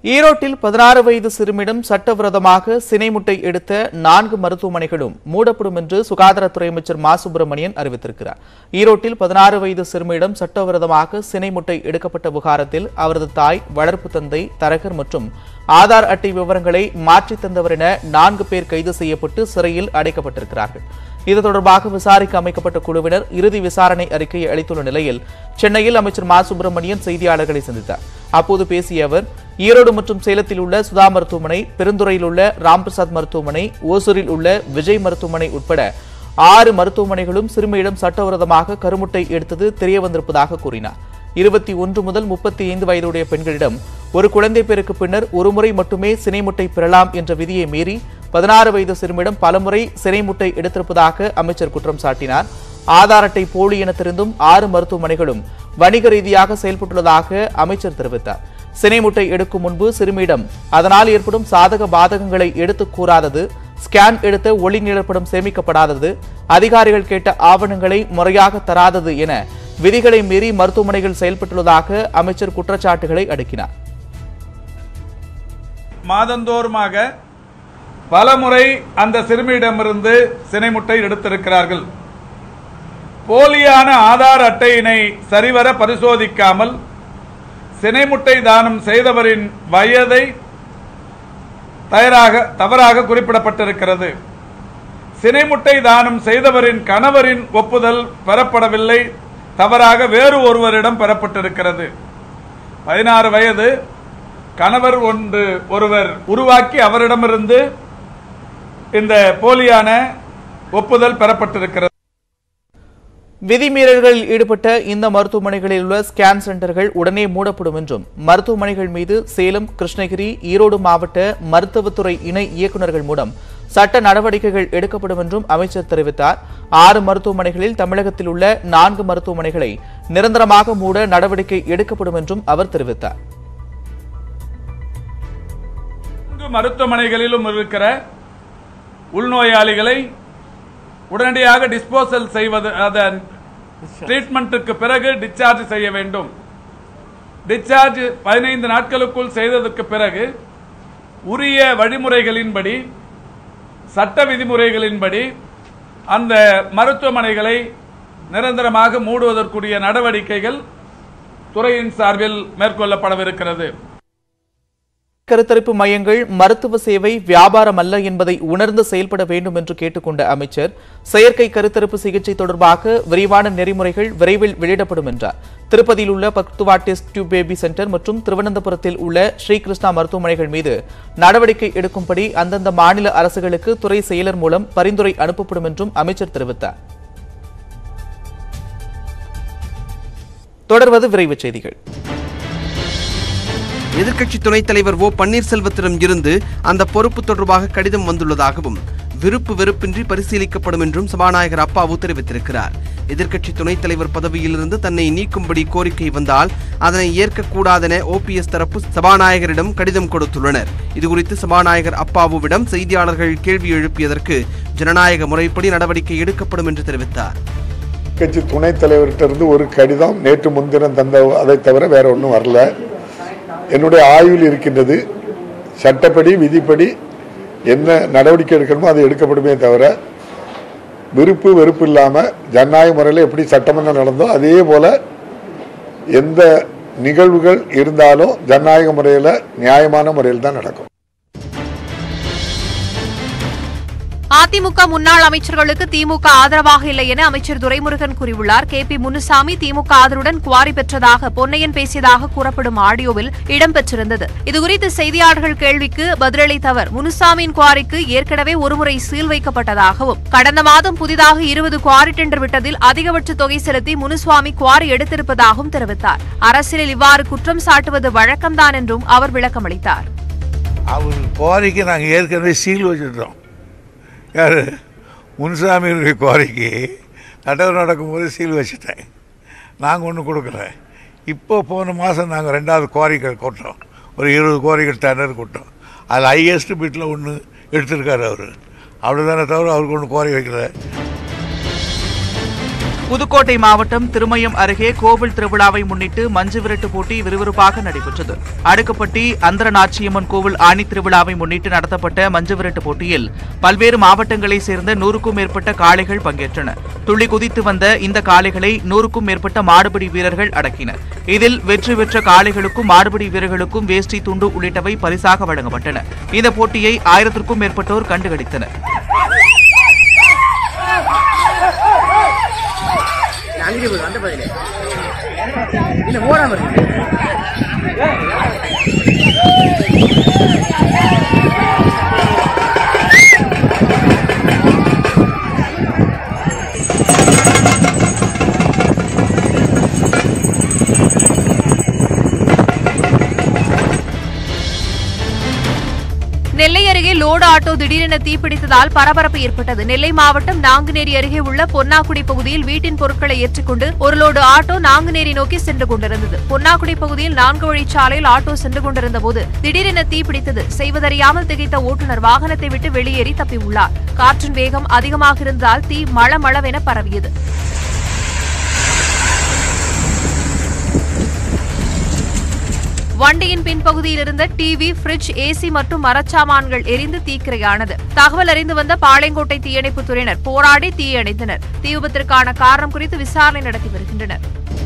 ஈரோட்டில் பதினாறு வயது சிறுமியிடம் சட்டவிரோதமாக சினை முட்டை எடுத்த நான்கு மருத்துவமனைகளும் மூடப்படும் என்று சுகாதாரத்துறை அமைச்சர் மா சுப்பிரமணியன் அறிவித்திருக்கிறார் ஈரோட்டில் பதினாறு வயது சிறுமியிடம் சட்டவிரோதமாக சினை முட்டை எடுக்கப்பட்ட விவகாரத்தில் அவரது தாய் வளர்ப்பு தந்தை தரகர் மற்றும் ஆதார் அட்டை விவரங்களை மாற்றித் தந்தவர் என நான்கு பேர் கைது செய்யப்பட்டு சிறையில் அடைக்கப்பட்டிருக்கிறார்கள் இது தொடர்பாக விசாரிக்க அமைக்கப்பட்ட குழுவினர் இறுதி விசாரணை அறிக்கையை அளித்துள்ள நிலையில் சென்னையில் அமைச்சர் மா சுப்பிரமணியன் செய்தியாளர்களை சந்தித்தார் அப்போது பேசிய அவர் ஈரோடு மற்றும் சேலத்தில் உள்ள சுதா மருத்துவமனை பெருந்துறையில் உள்ள ராம்பிரசாத் மருத்துவமனை ஓசூரில் உள்ள விஜய் மருத்துவமனை உட்பட ஆறு மருத்துவமனைகளும் சிறுமியிடம் சட்டவிரோதமாக கருமுட்டை எடுத்தது தெரிய வந்திருப்பதாக கூறினார் இருபத்தி ஒன்று முதல் முப்பத்தி ஐந்து வயதுடைய பெண்களிடம் ஒரு குழந்தை பேருக்கு பின்னர் ஒருமுறை மட்டுமே சினை முட்டை பெறலாம் என்ற விதியை மீறி பதினாறு வயது சிறுமியிடம் பலமுறை சினை முட்டை எடுத்திருப்பதாக அமைச்சர் குற்றம் சாட்டினார் ஆதார் அட்டை போலி என தெரிந்தும் ஆறு மருத்துவமனைகளும் வணிக ரீதியாக செயல்பட்டுள்ளதாக அமைச்சர் தெரிவித்தார் சினை முட்டை எடுக்கும் முன்பு சிறுமியிடம் அதனால் ஏற்படும் சாதக பாதகங்களை எடுத்துக் கூறாதது ஸ்கேன் எடுத்த ஒளி நிலப்படம் சேமிக்கப்படாதது அதிகாரிகள் கேட்ட ஆவணங்களை முறையாக தராதது என விதிகளை மீறி மருத்துவமனைகள் செயல்பட்டுள்ளதாக அமைச்சர் குற்றச்சாட்டுகளை அடுக்கினார் மாதந்தோறுமாக பலமுறை அந்த சிறுமியிடமிருந்து சினைமுட்டை எடுத்திருக்கிறார்கள் போலியான ஆதார் அட்டையினை சரிவர பரிசோதிக்காமல் சினைமுட்டை தானம் செய்தவரின் வயதை தயாராக தவறாக குறிப்பிடப்பட்டிருக்கிறது சினைமுட்டை தானம் செய்தவரின் கணவரின் ஒப்புதல் பெறப்படவில்லை தவறாக வேறு ஒருவரிடம் பெறப்பட்டிருக்கிறது பதினாறு வயது கணவர் ஒன்று ஒருவர் உருவாக்கி அவரிடமிருந்து இந்த போலியான ஒப்புதல் பெறப்பட்டிருக்கிறது விதிமீறல்களில் ஈடுபட்ட இந்த மருத்துவமனைகளில் உள்ள ஸ்கேன் சென்டர்கள் உடனே மூடப்படும் என்றும் மருத்துவமனைகள் மீது சேலம் கிருஷ்ணகிரி ஈரோடு மாவட்ட மருத்துவத்துறை இணை இயக்குநர்கள் மூலம் சட்ட நடவடிக்கைகள் எடுக்கப்படும் என்றும் அமைச்சர் தெரிவித்தார் ஆறு மருத்துவமனைகளில் தமிழகத்தில் உள்ள நான்கு மருத்துவமனைகளை நிரந்தரமாக மூட நடவடிக்கை எடுக்கப்படும் என்றும் அவர் தெரிவித்தார் நான்கு மருத்துவமனைகளிலும் இருக்கிற உள்நோயாளிகளை உடனடியாக டிஸ்போசல் செய்வது அதன் ட்ரீட்மெண்ட்டுக்கு பிறகு டிஸ்சார்ஜ் செய்ய வேண்டும் டிஸ்சார்ஜ் பதினைந்து நாட்களுக்குள் செய்ததற்கு பிறகு உரிய வழிமுறைகளின்படி சட்ட விதிமுறைகளின்படி அந்த மருத்துவமனைகளை நிரந்தரமாக மூடுவதற்குரிய நடவடிக்கைகள் துறையின் சார்பில் மேற்கொள்ளப்படவிருக்கிறது கருத்தரிப்பு மையங்கள் மருத்துவ சேவை வியாபாரம் அல்ல என்பதை உணர்ந்து செயல்பட வேண்டும் என்று கேட்டுக்கொண்ட அமைச்சர் செயற்கை கருத்தரிப்பு சிகிச்சை தொடர்பாக விரிவான நெறிமுறைகள் விரைவில் வெளியிடப்படும் என்றார் திருப்பதியில் உள்ள பக்துவா டெஸ்ட் டியூப் பேபி சென்டர் மற்றும் திருவனந்தபுரத்தில் உள்ள ஸ்ரீகிருஷ்ணா மருத்துவமனைகள் மீது நடவடிக்கை எடுக்கும்படி அந்தந்த மாநில அரசுகளுக்கு துறை செயலர் மூலம் பரிந்துரை அனுப்பப்படும் என்றும் அமைச்சர் தெரிவித்தார் தொடர்வது விரைவுச் செய்திகள் எதிர்க்கட்சி துணைத் தலைவர் ஓ பன்னீர்செல்வத்திடம் இருந்து அந்த பொறுப்பு தொடர்பாக கடிதம் வந்துள்ளதாகவும் விருப்பு வெறுப்பின்றி பரிசீலிக்கப்படும் என்றும் சபாநாயகர் அப்பாவு தெரிவித்திருக்கிறார் எதிர்க்கட்சி துணைத் தலைவர் பதவியிலிருந்து தன்னை நீக்கும்படி கோரிக்கை வந்தால் அதனை ஏற்கக்கூடாதென ஓபிஎஸ் தரப்பு சபாநாயகரிடம் கடிதம் கொடுத்துள்ளனர் இதுகுறித்து சபாநாயகர் அப்பாவுவிடம் செய்தியாளர்கள் கேள்வி எழுப்பியதற்கு ஜனநாயக முறைப்படி நடவடிக்கை எடுக்கப்படும் என்று தெரிவித்தார் கட்சி துணைத் தலைவர்கிட்ட இருந்து ஒரு கடிதம் நேற்று முன்தினம் தந்த அதை தவிர வேற ஒன்றும் வரல என்னுடைய ஆய்வில் இருக்கின்றது சட்டப்படி விதிப்படி என்ன நடவடிக்கை எடுக்கணுமோ அது எடுக்கப்படுமே தவிர விருப்பு வெறுப்பு இல்லாமல் ஜனநாயக முறையில் எப்படி சட்டமன்றம் நடந்தோ அதே போல் எந்த நிகழ்வுகள் இருந்தாலும் ஜனநாயக முறையில் நியாயமான முறையில் தான் நடக்கும் அதிமுக முன்னாள் அமைச்சர்களுக்கு திமுக ஆதரவாக இல்லை என அமைச்சர் துரைமுருகன் கூறியுள்ளார் கே பி முனுசாமி திமுக ஆதரவுடன் குவாரி பெற்றதாக பொன்னையன் பேசியதாக கூறப்படும் ஆடியோவில் இடம்பெற்றிருந்தது இதுகுறித்து செய்தியாளர்கள் கேள்விக்கு பதிலளித்த அவர் முனுசாமியின் குவாரிக்கு ஏற்கனவே ஒருமுறை சீல் வைக்கப்பட்டதாகவும் கடந்த மாதம் புதிதாக இருபது குவாரி டெண்டர் விட்டதில் அதிகபட்ச தொகை செலுத்தி முனுசுவாமி குவாரி எடுத்திருப்பதாகவும் தெரிவித்தார் அரசியலில் இவ்வாறு குற்றம் சாட்டுவது வழக்கம்தான் என்றும் அவர் விளக்கமளித்தார் அவர் குவாரிக்கு நாங்கள் ஏற்கனவே சீல் வச்சுட்டோம் யார் முன்சாமியுடைய குவாரிக்கு நடவு நடக்கும்போது சீல் வச்சுட்டேன் நாங்கள் ஒன்றும் கொடுக்கல இப்போ போன மாதம் நாங்கள் ரெண்டாவது குவாரிகள் கொட்டோம் ஒரு இருபது குவாரிகள் டெண்டர் கொட்டோம் அதில் ஹையஸ்ட் பிட்டில் ஒன்று எடுத்திருக்காரு அவர் அவ்வளோதானே தவிர அவருக்கு ஒன்றும் குவாரி வைக்கல புதுக்கோட்டை மாவட்டம் திருமயம் அருகே கோவில் திருவிழாவை முன்னிட்டு மஞ்சு விரட்டு போட்டி விறுவிறுப்பாக நடைபெற்றது அடுக்கப்பட்டி அந்தரநாச்சியம்மன் கோவில் ஆணி திருவிழாவை முன்னிட்டு நடத்தப்பட்ட மஞ்சு விரட்டு போட்டியில் பல்வேறு மாவட்டங்களைச் சேர்ந்த நூறுக்கும் மேற்பட்ட காளைகள் பங்கேற்றன துள்ளி குதித்து வந்த இந்த காளைகளை நூறுக்கும் மேற்பட்ட மாடுபிடி வீரர்கள் அடக்கினர் இதில் வெற்றி பெற்ற காளைகளுக்கும் மாடுபிடி வீரர்களுக்கும் வேஷ்டி துண்டு உள்ளிட்டவை பரிசாக வழங்கப்பட்டன இந்த போட்டியை ஆயிரத்திற்கும் மேற்பட்டோர் கண்டுகளித்தனர் நெல்லை அருகே லோடு ஆட்டோ திடீரென தீப்பிடித்ததால் பரபரப்பு ஏற்பட்டது நெல்லை மாவட்டம் நாங்குநேரி அருகே உள்ள பொன்னாக்குடி பகுதியில் வீட்டின் பொருட்களை ஏற்றிக்கொண்டு ஒரு லோடு ஆட்டோ நாங்குநேரி நோக்கி சென்று கொண்டிருந்தது பொன்னாக்குடி பகுதியில் நான்கு வழிச்சாலையில் ஆட்டோ சென்று கொண்டிருந்த போது திடீரென தீப்பிடித்தது செய்வதறியாமல் திகைத்த ஓட்டுநர் வாகனத்தை விட்டு வெளியேறி தப்பியுள்ளார் காற்றின் வேகம் அதிகமாக இருந்ததால் தீ மள மளவென பரவியது வண்டியின் பின்பகுதியில் இருந்த டிவி ஃபிரிட்ஜ் ஏசி மற்றும் மரச்சாமான்கள் எரிந்து தீக்கிரையானது தகவல் அறிந்து வந்த பாளையங்கோட்டை தீயணைப்புத் துறையினர் போராடி தீயணைத்தனர் தீ விபத்திற்கான காரணம் குறித்து விசாரணை நடத்தி வருகின்றனர்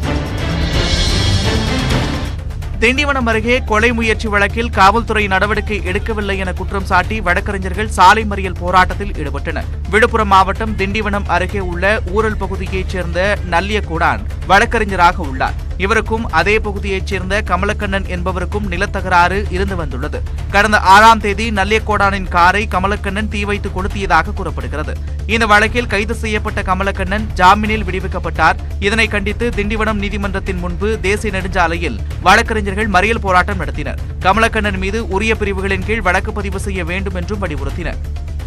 திண்டிவனம் அருகே கொலை முயற்சி வழக்கில் காவல்துறை நடவடிக்கை எடுக்கவில்லை என குற்றம் சாட்டி வழக்கறிஞர்கள் சாலை மறியல் போராட்டத்தில் ஈடுபட்டனர் விழுப்புரம் மாவட்டம் திண்டிவனம் அருகே உள்ள ஊரல் பகுதியைச் சேர்ந்த நல்லியக்கூடான் வழக்கறிஞராக உள்ளார் இவருக்கும் அதே பகுதியைச் சேர்ந்த கமலக்கண்ணன் என்பவருக்கும் நிலத்தகராறு இருந்து வந்துள்ளது கடந்த ஆறாம் தேதி நல்லியக்கோடானின் காரை கமலக்கண்ணன் தீ வைத்து கொளுத்தியதாக கூறப்படுகிறது இந்த வழக்கில் கைது செய்யப்பட்ட கமலக்கண்ணன் ஜாமீனில் விடுவிக்கப்பட்டார் இதனை கண்டித்து திண்டிவனம் நீதிமன்றத்தின் முன்பு தேசிய நெடுஞ்சாலையில் வழக்கறிஞர்கள் மறியல் போராட்டம் நடத்தினர் கமலக்கண்ணன் மீது உரிய பிரிவுகளின் கீழ் வழக்கு பதிவு செய்ய வேண்டும் என்றும் வலியுறுத்தினர்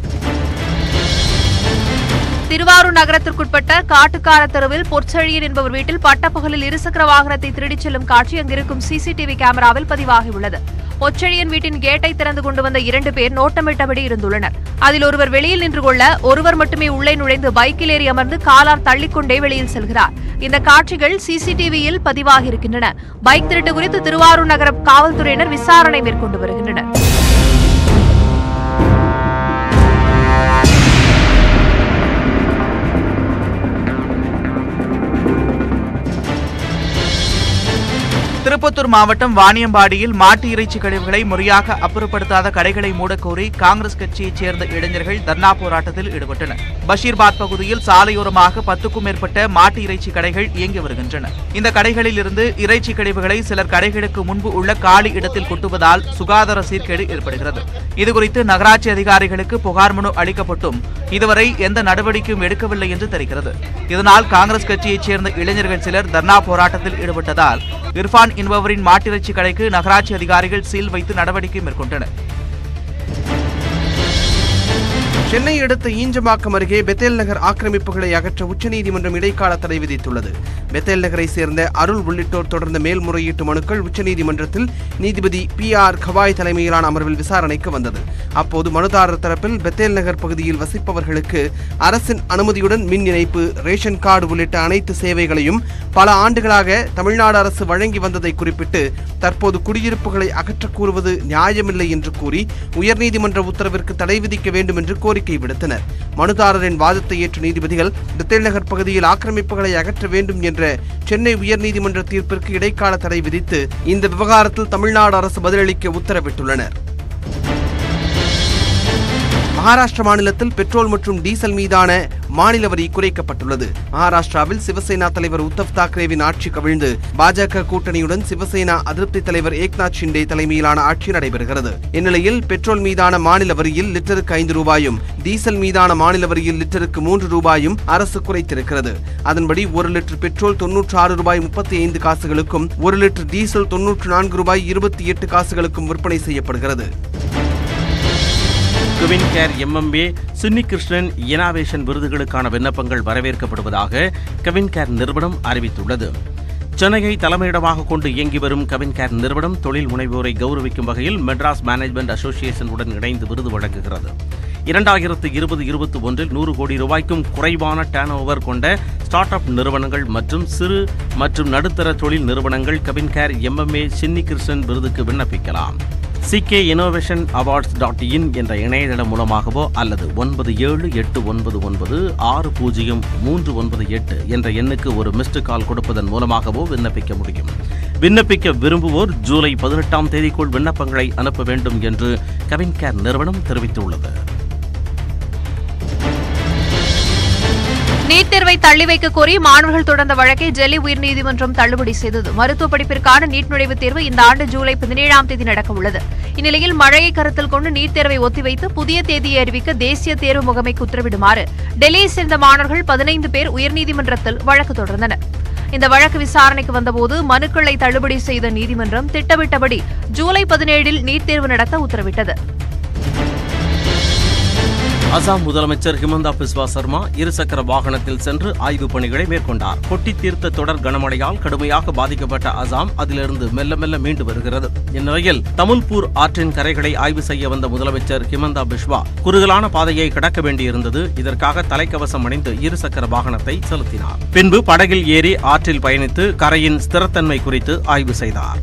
திருவாரூர் நகரத்திற்குட்பட்ட காட்டுக்கார தெருவில் பொற்செழியன் என்பவர் வீட்டில் பட்டப்பகலில் இருசக்கர வாகனத்தை திருடிச் செல்லும் காட்சி அங்கிருக்கும் சிசிடிவி கேமராவில் பதிவாகியுள்ளது பொற்செழியன் வீட்டின் கேட்டை திறந்து கொண்டு வந்த இரண்டு பேர் நோட்டமிட்டபடி இருந்துள்ளனர் அதில் ஒருவர் வெளியில் நின்று கொள்ள ஒருவர் மட்டுமே உள்ளே நுழைந்து பைக்கில் ஏறி அமர்ந்து காலார் தள்ளிக்கொண்டே வெளியில் செல்கிறார் இந்த காட்சிகள் சிசிடிவியில் பதிவாகியிருக்கின்றன பைக் திருட்டு குறித்து திருவாரூர் நகர காவல்துறையினர் விசாரணை மேற்கொண்டு வருகின்றனர் திருப்பத்தூர் மாவட்டம் வாணியம்பாடியில் மாட்டு இறைச்சி கழிவுகளை முறையாக அப்புறப்படுத்தாத கடைகளை மூடக்கோரி காங்கிரஸ் கட்சியைச் சேர்ந்த இளைஞர்கள் தர்ணா போராட்டத்தில் ஈடுபட்டனர் பஷீர்பாத் பகுதியில் சாலையோரமாக பத்துக்கும் மேற்பட்ட மாட்டு இறைச்சி கடைகள் இயங்கி வருகின்றன இந்த கடைகளில் இருந்து இறைச்சி கழிவுகளை சிலர் கடைகளுக்கு முன்பு உள்ள காலி இடத்தில் கொட்டுவதால் சுகாதார சீர்கேடு ஏற்படுகிறது இதுகுறித்து நகராட்சி அதிகாரிகளுக்கு புகார் மனு அளிக்கப்பட்டும் இதுவரை எந்த நடவடிக்கையும் எடுக்கவில்லை என்று தெரிகிறது இதனால் காங்கிரஸ் கட்சியைச் சேர்ந்த இளைஞர்கள் சிலர் தர்ணா போராட்டத்தில் ஈடுபட்டதால் இர்ஃபான் என்பவரின் மாட்டிறைச்சி கடைக்கு நகராட்சி அதிகாரிகள் சீல் வைத்து நடவடிக்கை மேற்கொண்டனர் சென்னை அடுத்த ஈஞ்சமாக்கம் அருகே பெத்தேல் நகர் ஆக்கிரமிப்புகளை அகற்ற உச்சநீதிமன்றம் இடைக்கால தடை விதித்துள்ளது பெத்தேல் நகரை சேர்ந்த அருள் உள்ளிட்டோர் தொடர்ந்த மேல்முறையீட்டு மனுக்கள் உச்சநீதிமன்றத்தில் நீதிபதி பி ஆர் கவாய் தலைமையிலான அமர்வில் விசாரணைக்கு வந்தது அப்போது மனுதாரர் தரப்பில் பெத்தேல் நகர் பகுதியில் வசிப்பவர்களுக்கு அரசின் அனுமதியுடன் மின் இணைப்பு ரேஷன் கார்டு உள்ளிட்ட அனைத்து சேவைகளையும் பல ஆண்டுகளாக தமிழ்நாடு அரசு வழங்கி வந்ததை குறிப்பிட்டு தற்போது குடியிருப்புகளை அகற்றக் கூறுவது நியாயமில்லை என்று கூறி உயர்நீதிமன்ற உத்தரவிற்கு தடை விதிக்க வேண்டும் என்று கோரிக்கை விடுத்தனர் மனுதாரரின் வாதத்தை ஏற்ற நீதிபதிகள் பெத்தேல் நகர் பகுதியில் ஆக்கிரமிப்புகளை அகற்ற வேண்டும் என்ற சென்னை உயர்நீதிமன்ற தீர்ப்பிற்கு இடைக்கால தடை விதித்து இந்த விவகாரத்தில் தமிழ்நாடு அரசு பதிலளிக்க உத்தரவிட்டுள்ளனர் மகாராஷ்டிர மாநிலத்தில் பெட்ரோல் மற்றும் டீசல் மீதான மாநில வரி குறைக்கப்பட்டுள்ளது மகாராஷ்டிராவில் சிவசேனா தலைவர் உத்தவ் தாக்கரேவின் ஆட்சி கவிழ்ந்து பாஜக கூட்டணியுடன் சிவசேனா அதிருப்தி தலைவர் ஏக்நாத் ஷிண்டே தலைமையிலான ஆட்சி நடைபெறுகிறது இந்நிலையில் பெட்ரோல் மீதான மாநில வரியில் லிட்டருக்கு ஐந்து ரூபாயும் டீசல் மீதான மாநில வரியில் லிட்டருக்கு மூன்று ரூபாயும் அரசு குறைத்திருக்கிறது அதன்படி ஒரு லிட்டர் பெட்ரோல் தொன்னூற்று ஆறு ரூபாய் முப்பத்தி ஐந்து காசுகளுக்கும் ஒரு லிட்டர் டீசல் தொன்னூற்று நான்கு ரூபாய் இருபத்தி எட்டு காசுகளுக்கும் விற்பனை செய்யப்படுகிறது CavinKare MMA Chinni Krishnan innovation விருதுகளுக்கான விண்ணப்பங்கள் வரவேற்கப்படுவதாக கவின் கேர் நிறுவனம் அறிவித்துள்ளது சென்னையை தலைமையிடமாக கொண்டு இயங்கி வரும் கவின் கேர் நிறுவனம் தொழில் முனைவோரை கௌரவிக்கும் வகையில் மெட்ராஸ் மேனேஜ்மெண்ட் அசோசியேஷன் உடன் இணைந்து விருது வழங்குகிறது இரண்டாயிரத்து இருபது இருபத்தி ஒன்றில் நூறு கோடி ரூபாய்க்கும் குறைவான டேர்ன் ஓவர் கொண்ட ஸ்டார்ட் அப் நிறுவனங்கள் மற்றும் சிறு மற்றும் நடுத்தர தொழில் நிறுவனங்கள் கவின் கேர் எம்எம்ஏ சின்னி கிருஷ்ணன் விருதுக்கு விண்ணப்பிக்கலாம் CK innovation awards dot in என்ற இணையதளம் மூலமாகவோ அல்லது ஒன்பது ஏழு எட்டு ஒன்பது ஒன்பது ஆறு பூஜ்ஜியம் மூன்று ஒன்பது எட்டு என்ற எண்ணுக்கு ஒரு மிஸ்டு கால் கொடுப்பதன் மூலமாகவோ விண்ணப்பிக்க முடியும் விண்ணப்பிக்க விரும்புவோர் ஜூலை பதினெட்டாம் தேதிக்குள் விண்ணப்பங்களை அனுப்ப வேண்டும் என்று கவின் கேர் நிறுவனம் தெரிவித்துள்ளது நீட் தேர்வை தள்ளி வைக்க கோரி மாணவர்கள் தொடர்ந்த வழக்கை டெல்லி உயர்நீதிமன்றம் தள்ளுபடி செய்தது மருத்துவ படிப்பிற்கான நீட் நுழைவுத் தேர்வு இந்த ஆண்டு ஜூலை பதினேழாம் தேதி நடக்க உள்ளது இந்நிலையில் மழையை கருத்தில் கொண்டு நீட் தேர்வை ஒத்திவைத்து புதிய தேதியை அறிவிக்க தேசிய தேர்வு முகமைக்கு உத்தரவிடுமாறு டெல்லியை சேர்ந்த மாணவர்கள் பதினைந்து பேர் உயர்நீதிமன்றத்தில் வழக்கு தொடர்ந்தனர் இந்த வழக்கு விசாரணைக்கு வந்தபோது மனுக்களை தள்ளுபடி செய்த நீதிமன்றம் திட்டமிட்டபடி ஜூலை பதினேழில் நீட் தேர்வு நடத்த உத்தரவிட்டது அசாம் முதலமைச்சர் ஹிமந்தா பிஸ்வா சர்மா இருசக்கர வாகனத்தில் சென்று ஆய்வுப் பணிகளை மேற்கொண்டார் கொட்டி தீர்த்த தொடர் கனமழையால் கடுமையாக பாதிக்கப்பட்ட அசாம் அதிலிருந்து மெல்ல மெல்ல மீண்டு வருகிறது இந்நிலையில் தமுல்பூர் ஆற்றின் கரைகளை ஆய்வு செய்ய வந்த முதலமைச்சர் ஹிமந்தா பிஸ்வா குறுகலான பாதையை கடக்க வேண்டியிருந்தது இதற்காக தலைக்கவசம் அணிந்து இருசக்கர வாகனத்தை செலுத்தினார் பின்பு படகில் ஏறி ஆற்றில் பயணித்து கரையின் ஸ்திரத்தன்மை குறித்து ஆய்வு செய்தார்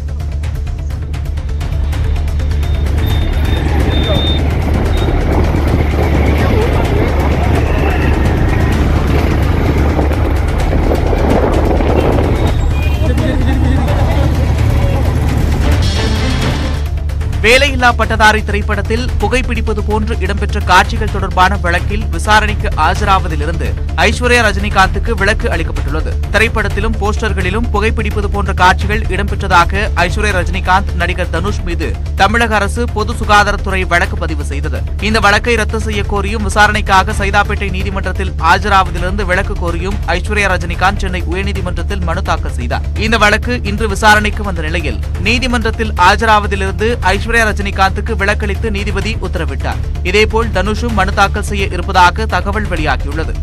வேலையில்லா பட்டதாரி திரைப்படத்தில் புகைப்பிடிப்பது போன்று இடம்பெற்ற காட்சிகள் தொடர்பான வழக்கில் விசாரணைக்கு ஆஜராவதிலிருந்து ஐஸ்வர்யா ரஜினிகாந்துக்கு விலக்கு அளிக்கப்பட்டுள்ளது திரைப்படத்திலும் போஸ்டர்களிலும் புகைப்பிடிப்பது போன்ற காட்சிகள் இடம்பெற்றதாக ஐஸ்வர்யா ரஜினிகாந்த் நடிகர் தனுஷ் மீது தமிழக அரசு பொது சுகாதாரத்துறை வழக்கு பதிவு செய்தது இந்த வழக்கை ரத்து செய்ய கோரியும் விசாரணைக்காக சைதாப்பேட்டை நீதிமன்றத்தில் ஆஜராவதிலிருந்து விலக்கு கோரியும் ஐஸ்வர்யா ரஜினிகாந்த் சென்னை உயர்நீதிமன்றத்தில் மனு தாக்கல் செய்தார் இந்த வழக்கு இன்று விசாரணைக்கு வந்த நிலையில் நீதிமன்றத்தில் ஆஜராவதிலிருந்து ஐஸ்வர்யா ரஜினிகாந்துக்கு விலக்களித்து நீதிபதி உத்தரவிட்டார் இதேபோல் தனுஷும் மனு தாக்கல் செய்ய இருப்பதாக தகவல் வெளியாகியுள்ளது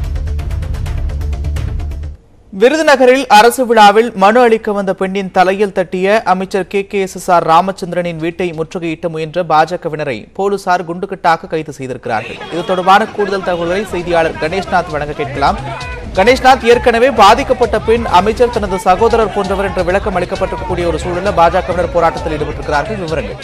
விருதுநகரில் அரசு விழாவில் மனு அளிக்க வந்த பெண்ணின் தலையில் தட்டிய அமைச்சர் K K S S R ராமச்சந்திரனின் வீட்டை முற்றுகையிட்ட முயன்ற பாஜகவினரை போலீசார் குண்டுகட்டாக கைது செய்திருக்கிறார்கள் இது தொடர்பான கூடுதல் தகவல்களை செய்தியாளர் கணேஷ்நாத் வழங்க கேட்கலாம் கணேஷ்நாத் ஏற்கனவே பாதிக்கப்பட்ட பெண் அமைச்சர் தனது சகோதரர் போன்றவர் என்ற விளக்கம் அளிக்கப்பட்டிருக்கக்கூடிய ஒரு சூழலில் பாஜகவினர் போராட்டத்தில் ஈடுபட்டிருக்கிறார்கள் விவரங்கள்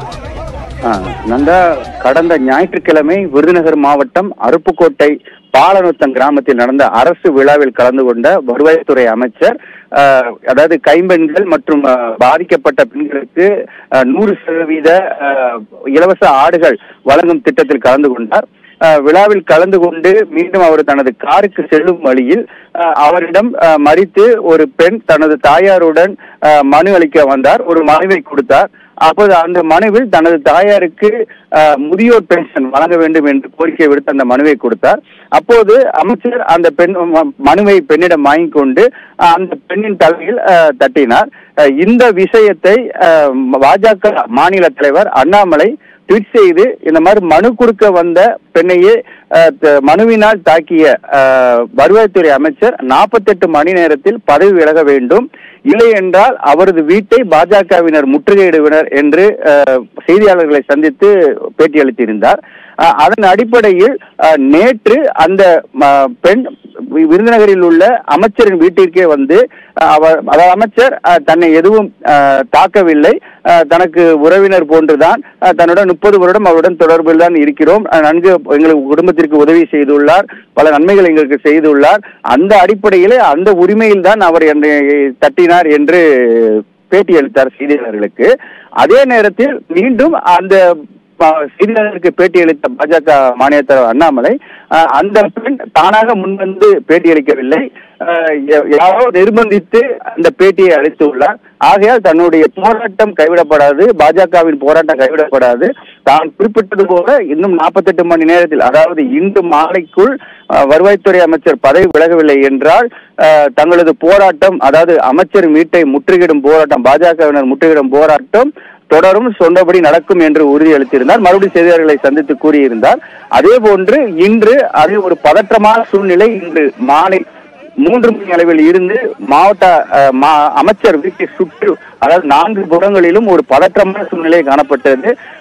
ஆ, நந்தா கடந்த ஞாயிற்றுக்கிழமை விருதுநகர் மாவட்டம் அருப்புக்கோட்டை பாலநுத்தம் கிராமத்தில் நடந்த அரசு விழாவில் கலந்து கொண்ட வருவாய்த்துறை அமைச்சர் ஆ, அதாவது கைம்பெண்கள் மற்றும் ஆ, பாதிக்கப்பட்ட பெண்களுக்கு ஆ, நூறு சதவீத ஆ, இலவச ஆடுகள் வழங்கும் திட்டத்தில் கலந்து கொண்டார் ஆ, விழாவில் கலந்து கொண்டு மீண்டும் அவர் தனது காருக்கு செல்லும் வழியில் ஆ, அவரிடம் ஆ, மறித்து ஒரு பெண் தனது தாயாருடன் ஆ, மனு அளிக்க வந்தார் ஒரு மனுவை கொடுத்தார் அப்போது அந்த மனுவில் தனது தாயாருக்கு அஹ், முதியோர் பென்ஷன் வழங்க வேண்டும் என்று கோரிக்கை விடுத்து அந்த மனுவை கொடுத்தார் அப்போது அமைச்சர் அந்த பெண் ம- மனுவை பெண்ணிடம் வாங்கிக் கொண்டு அஹ், அந்த பெண்ணின் தலையில் அஹ், தட்டினார் அஹ், இந்த விஷயத்தை அஹ், பாஜக மாநில தலைவர் அண்ணாமலை ட்வீட் செய்து இந்த மாதிரி மனு கொடுக்க வந்த பெண்ணையே அஹ், த- மனுவினால் தாக்கிய அஹ், வருவாய்த்துறை அமைச்சர் நாற்பத்தெட்டு மணி நேரத்தில் பதவி விலக வேண்டும் இல்லை என்றால் அவரது வீட்டை பாஜகவினர் முற்றுகையிடுவினர் என்று அஹ், செய்தியாளர்களை சந்தித்து பேட்டியளித்திருந்தார் அஹ், அதன் அடிப்படையில் அஹ், நேற்று அந்த ம- பெண் வி- விருதுநகரில் உள்ள அமைச்சரின் வீட்டிற்கே வந்து அஹ், அவர் அதாவது அமைச்சர் அஹ், தன்னை எதுவும் அஹ், தாக்கவில்லை அஹ், தனக்கு உறவினர் போன்றுதான் அஹ், தன்னுடன் முப்பது வருடம் அவருடன் தொடர்பில் தான் இருக்கிறோம் அஹ், நன்கு எங்களுக்கு குடும்பத்திற்கு உதவி செய்துள்ளார் பல நன்மைகள் எங்களுக்கு செய்துள்ளார் அந்த அடிப்படையிலே அந்த உரிமையில் தான் அவர் என்னை தட்டினார் என்று பேட்டியளித்தார் செய்தியாளர்களுக்கு அதே நேரத்தில் மீண்டும் அந்த அஹ், செய்தியாளருக்கு பேட்டியளித்த பாஜக மாநில தலைவர் அண்ணாமலை அஹ், அந்த பெண் தானாக முன்வந்து பேட்டியளிக்கவில்லை அஹ், யா- யாரோ நிர்பந்தித்து அந்த பேட்டியை அளித்துள்ளார் ஆகையால் தன்னுடைய போராட்டம் கைவிடப்படாது பாஜகவின் போராட்டம் கைவிடப்படாது தான் குறிப்பிட்டது போல இன்னும் நாற்பத்தெட்டு மணி நேரத்தில் அதாவது இன்று மாலைக்குள் அஹ், வருவாய்த்துறை அமைச்சர் பதவி விலகவில்லை என்றால் அஹ், தங்களது போராட்டம் அதாவது அமைச்சர் வீட்டை முற்றுகையிடும் போராட்டம் பாஜகவினர் முற்றுகையிடும் போராட்டம் தொடரும் சொன்னபடி நடக்கும் என்று உறுதியளித்திருந்தார் மறுபடியும் செய்தியாளர்களை சந்தித்து கூறியிருந்தார் அதே போன்று இன்று அது ஒரு பதற்றமான சூழ்நிலை இன்று மாலை மூன்று மணி அளவில் இருந்து மாவட்ட அஹ், மா- அமைச்சர் வீட்டை சுற்று அதாவது நான்கு புறங்களிலும் ஒரு பதற்றமான சூழ்நிலை காணப்பட்டது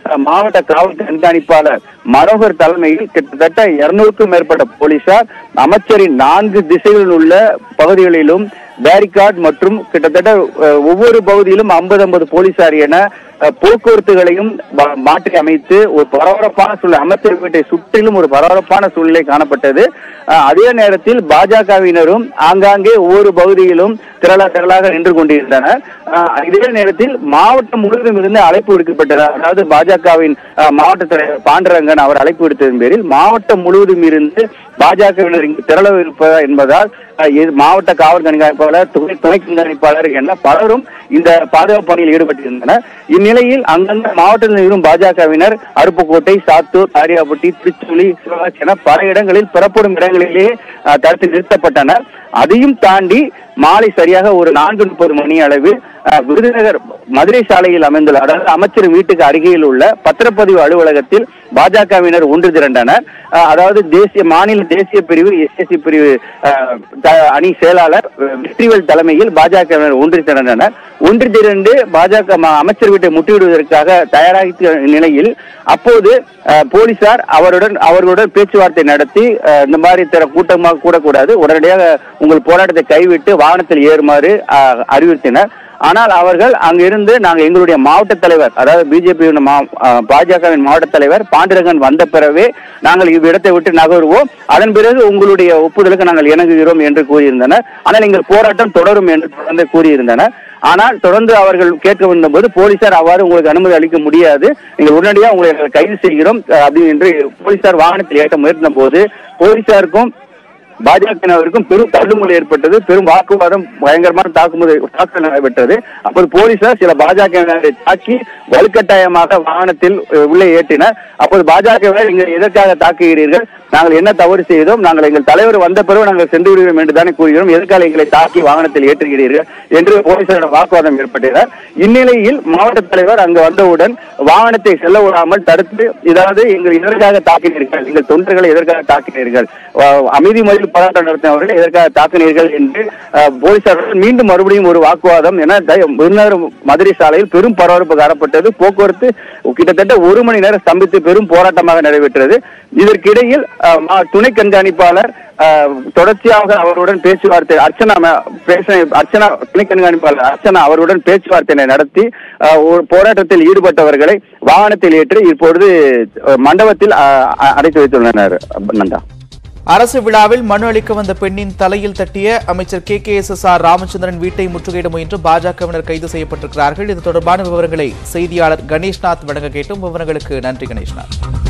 அஹ், மாவட்ட காவல் கண்காணிப்பாளர் மனோகர் தலைமையில் கிட்டத்தட்ட இருநூறுக்கும் மேற்பட்ட போலீசார் அமைச்சரின் நான்கு திசைகளில் உள்ள பகுதிகளிலும் பேரிகார்ட் மற்றும் கிட்டத்தட்ட அஹ், ஒவ்வொரு பகுதியிலும் ஐம்பது ஐம்பது போலீசார் என அஹ், போக்குவரத்துகளையும் மா- மாற்றி அமைத்து ஒரு பரபரப்பான சூழ்நிலை அமைச்சர் வீட்டை சுற்றிலும் ஒரு பரபரப்பான சூழ்நிலை காணப்பட்டது அஹ், அதே நேரத்தில் பாஜகவினரும் ஆங்காங்கே ஒவ்வொரு பகுதியிலும் திரள திரளாக நின்று கொண்டிருந்தனர் அஹ், இதே நேரத்தில் மாவட்டம் முழுவதும் இருந்து அழைப்பு விடுக்கப்பட்டது அதாவது பாஜகவின் அஹ், மாவட்ட தலைவர் பாண்டரங்கன் அவர் அழைப்பு விடுத்ததன் பேரில் மாவட்டம் முழுவதும் இருந்து பாஜகவினர் இங்கு திரள இருப்பதா என்பதால் அஹ், இது மாவட்ட காவல் கண்காணிப்பாளர் துணை துணை கண்காணிப்பாளர் என பலரும் இந்த பாதுகாப்பு பணியில் ஈடுபட்டிருந்தனர் இந்நிலையில் அந்தந்த மாவட்டத்தில் இருக்கும் பாஜகவினர் அருப்புக்கோட்டை சாத்தூர் காரியாபட்டி திருச்சுழி சிவகாசி என பல இடங்களில் பெறப்படும் இடங்களிலேயே அஹ், தடுத்து நிறுத்தப்பட்டனர் அதையும் தாண்டி மாலை சரியாக ஒரு நான்கு முப்பது மணி அளவில் அஹ், விருதுநகர் மதுரை சாலையில் அமைந்துள்ள அதாவது அமைச்சர் வீட்டுக்கு அருகில் உள்ள பத்திரப்பதிவு அலுவலகத்தில் பாஜகவினர் ஒன்று திரண்டனர் அஹ், அதாவது தேசிய மாநில தேசிய பிரிவு எஸ்எஸ்சி பிரிவு அஹ், த- அணி செயலாளர் அஹ், வெற்றிவேல் தலைமையில் பாஜகவினர் ஒன்று திரண்டனர் ஒன்று திரண்டு பாஜக ம- அமைச்சர் வீட்டை முட்டிவிடுவதற்காக தயாராக நிலையில் அப்போது அஹ், போலீசார் அவருடன் அவர்களுடன் பேச்சுவார்த்தை நடத்தி அஹ், இந்த மாதிரி தர கூட்டமாக கூடக்கூடாது உடனடியாக உங்கள் போராட்டத்தை கைவிட்டு வாகனத்தில் ஏறுமாறு அஹ், அறிவுறுத்தினர் ஆனால் அவர்கள் அங்கிருந்து நாங்கள் எங்களுடைய மாவட்ட தலைவர் அதாவது பிஜேபி பாஜகவின் மாவட்ட தலைவர் பாண்டிரங்கன் வந்த பிறவே நாங்கள் இவ்விடத்தை விட்டு நகருவோம் அதன் பிறகு உங்களுடைய ஒப்புதலுக்கு நாங்கள் இணங்குகிறோம் என்று கூறியிருந்தனர் ஆனால் எங்கள் போராட்டம் தொடரும் என்று தொடர்ந்து கூறியிருந்தனர் ஆனால் தொடர்ந்து அவர்கள் கேட்க வந்தபோது போலீசார் அவ்வாறு உங்களுக்கு அனுமதி அளிக்க முடியாது நீங்கள் உடனடியாக உங்களை நாங்கள் கைது செய்கிறோம் அஹ், அப்படி என்று போலீசார் வாகனத்தில் ஏற்ற முயற்சின போது போலீசாருக்கும் பாஜகவினருக்கும் பெரும் தள்ளுமுறை ஏற்பட்டது பெரும் வாக்குவாதம் பயங்கரமான தாக்குமுறை தாக்குதல் நடைபெற்றது அப்போது போலீசார் சில பாஜகவினரை தாக்கி வலுக்கட்டாயமாக வாகனத்தில் அஹ், உள்ளே ஏற்றினர் அப்போது பாஜகவினர் நீங்கள் எதற்காக தாக்குகிறீர்கள் நாங்கள் என்ன தவறு செய்தோம் நாங்கள் எங்கள் தலைவர் வந்த பிறகு நாங்கள் சென்று விடுவோம் என்று தானே கூறுகிறோம் எதற்காக எங்களை தாக்கி வாகனத்தில் ஏற்றுகிறீர்கள் என்று போலீசாரிடம் வாக்குவாதம் ஏற்பட்டனர் இந்நிலையில் மாவட்ட தலைவர் அங்கு வந்தவுடன் வாகனத்தை செல்ல விடாமல் தடுத்து இதாவது எங்கள் எதற்காக தாக்கினீர்கள் எங்கள் தொண்டர்களை எதற்காக தாக்கினீர்கள் அஹ், அமைதி முறையில் போராட்டம் நடத்தினவர்கள் எதற்காக தாக்கினீர்கள் என்று அஹ், போலீசார்கள் மீண்டும் மறுபடியும் ஒரு வாக்குவாதம் என த- விருதுநகர் மதுரை சாலையில் பெரும் பரபரப்பு காணப்பட்டது போக்குவரத்து கிட்டத்தட்ட ஒரு மணி நேரம் ஸ்தம்பித்து பெரும் போராட்டமாக நடைபெற்றது இதற்கிடையில் அஹ், மா- துணை கண்காணிப்பாளர் அஹ், தொடர்ச்சியாக அவருடன் பேச்சுவார்த்தை அர்ச்சனா ம- பேச அர்ச்சனா துணை கண்காணிப்பாளர் அர்ச்சனா அவருடன் பேச்சுவார்த்தையை நடத்தி அஹ், ஒரு போராட்டத்தில் ஈடுபட்டவர்களை வாகனத்தில் ஏற்றி இப்பொழுது அஹ், மண்டபத்தில் அஹ், அ- அடைத்து வைத்துள்ளனர் நந்தா அரசு விழாவில் மனு அளிக்க வந்த பெண்ணின் தலையில் தட்டிய அமைச்சர் K K S S R Ramachandran வீட்டை முற்றுகையிட முயன்று பாஜகவினர் கைது செய்யப்பட்டிருக்கிறார்கள் இது தொடர்பான விவரங்களை செய்தியாளர் கணேஷ்நாத் வழங்க கேட்டும் விவரங்களுக்கு நன்றி கணேஷ்நாத்